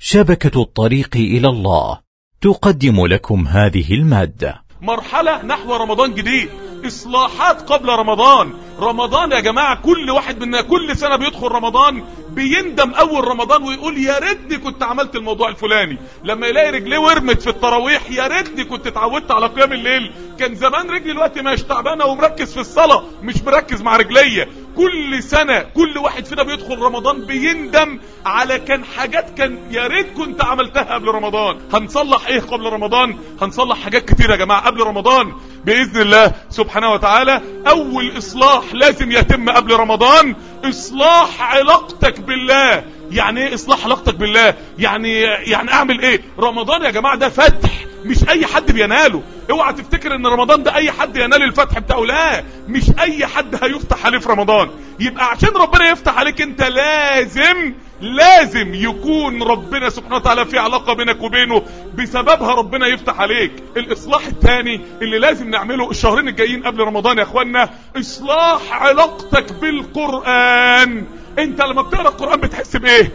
شبكة الطريق إلى الله تقدم لكم هذه المادة مرحلة نحو رمضان جديد اصلاحات قبل رمضان رمضان يا جماعة كل واحد منا كل سنة بيدخل رمضان بيندم اول رمضان ويقول يا ريتني كنت عملت الموضوع الفلاني لما يلاقي رجليه ورمت في التراويح يا ريتني كنت اتعودت على قيام الليل كان زمان رجلي دلوقتي مش تعبانه ومركز في الصلاه مش مركز مع رجليا كل سنه كل واحد فينا بيدخل رمضان بيندم على كان حاجات كان يا ريت كنت عملتها قبل رمضان هنصلح ايه قبل رمضان هنصلح حاجات كتير يا جماعه قبل رمضان باذن الله سبحانه وتعالى اول اصلاح لازم يتم قبل رمضان اصلاح علاقتك بالله يعني ايه اصلاح علاقتك بالله يعني يعني اعمل ايه رمضان يا جماعه ده فتح مش اي حد بيناله اوعى تفتكر ان رمضان ده اي حد ينال الفتح بتاعه لا مش اي حد هيفتح عليه في رمضان يبقى عشان ربنا يفتح عليك انت لازم لازم يكون ربنا سبحانه وتعالى في علاقة بينك وبينه بسببها ربنا يفتح عليك الاصلاح الثاني اللي لازم نعمله الشهرين الجايين قبل رمضان يا اخوانا اصلاح علاقتك بالقرآن انت لما بتقرأ القرآن بتحس بايه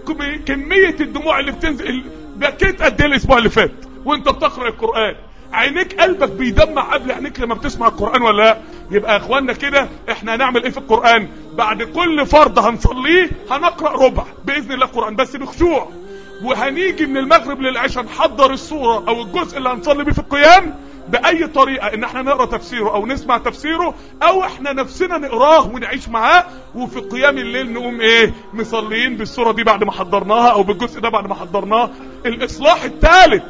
كمية الدموع اللي بتنزل بكيت قد ايه الاسبوع اللي فات وانت بتقرأ القرآن عينيك قلبك بيدمع قبل عينيك لما بتسمع القرآن ولا لا يبقى يا اخوانا كده احنا هنعمل ايه في القرآن بعد كل فرض هنصليه هنقرأ ربع بإذن الله القرآن بس بخشوع وهنيجي من المغرب للعشاء نحضر الصورة او الجزء اللي هنصلي بيه في القيام باي طريقة ان احنا نقرأ تفسيره او نسمع تفسيره او احنا نفسنا نقراه ونعيش معاه وفي قيام الليل نقوم ايه مصليين بالصورة دي بعد ما حضرناها او بالجزء ده بعد ما حضرناه الاصلاح الثالث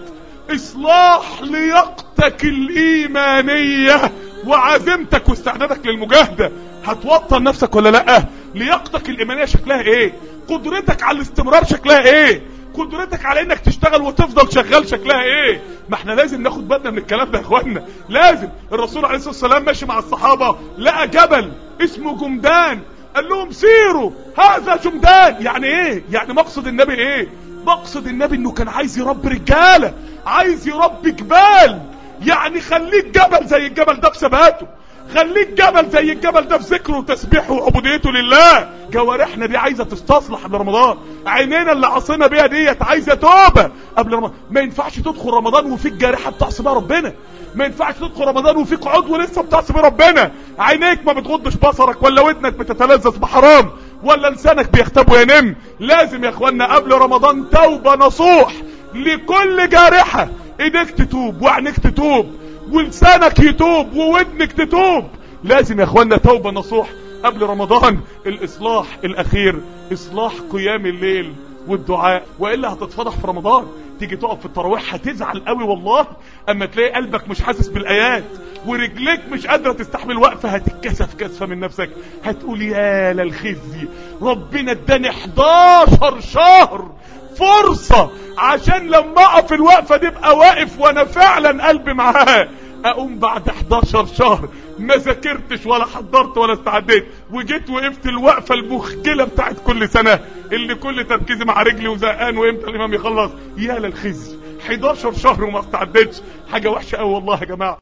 اصلاح لياقتك الايمانية وعزيمتك واستعدادك للمجاهدة هتوطن نفسك ولا لا لياقتك الايمانية شكلها ايه قدرتك على الاستمرار شكلها ايه قدرتك على انك تشتغل وتفضل شغال شكلها ايه ما احنا لازم ناخد بالنا من الكلام ده يا اخوانا لازم الرسول عليه الصلاة والسلام ماشي مع الصحابة لقى جبل اسمه جمدان قال لهم سيروا هذا جمدان يعني ايه يعني مقصد النبي ايه مقصد النبي انه كان عايز يربي رجاله عايز يربي جبال يعني خليك جبل زي الجبل ده بثباته خليك جبل زي الجبل ده في ذكره وتسبيحه وعبوديته لله جوارحنا دي عايزه تستصلح قبل رمضان عينينا اللي عصينا بيها ديت عايزه توبه قبل رمضان ما ينفعش تدخل رمضان وفيك جارحه بتعصي بيها ربنا ما ينفعش تدخل رمضان وفيك عضو لسه بتعصي بيه ربنا عينيك ما بتغضش بصرك ولا ودنك بتتلذذ بحرام ولا لسانك بيختب وينم لازم يا اخوانا قبل رمضان توبه نصوح لكل جارحه ايديك تتوب وعينيك تتوب ولسانك يتوب وودنك تتوب لازم يا اخوانا توبه نصوح قبل رمضان الاصلاح الاخير اصلاح قيام الليل والدعاء والا هتتفضح في رمضان تيجي تقف في التراويح هتزعل قوي والله اما تلاقي قلبك مش حاسس بالايات ورجليك مش قادره تستحمل وقفه هتتكسف كسفه من نفسك هتقول يا للخزي ربنا اداني 11 شهر فرصة عشان لما اقف الوقفة دي ابقى واقف وانا فعلا قلبي معاه اقوم بعد 11 شهر ما ذاكرتش ولا حضرت ولا استعديت وجيت وقفت الوقفة المخجلة بتاعت كل سنة اللي كل تركيزي مع رجلي وزهقان وامتى الامام يخلص يا للخزي 11 شهر وما استعدتش حاجة وحشة قوي والله يا جماعة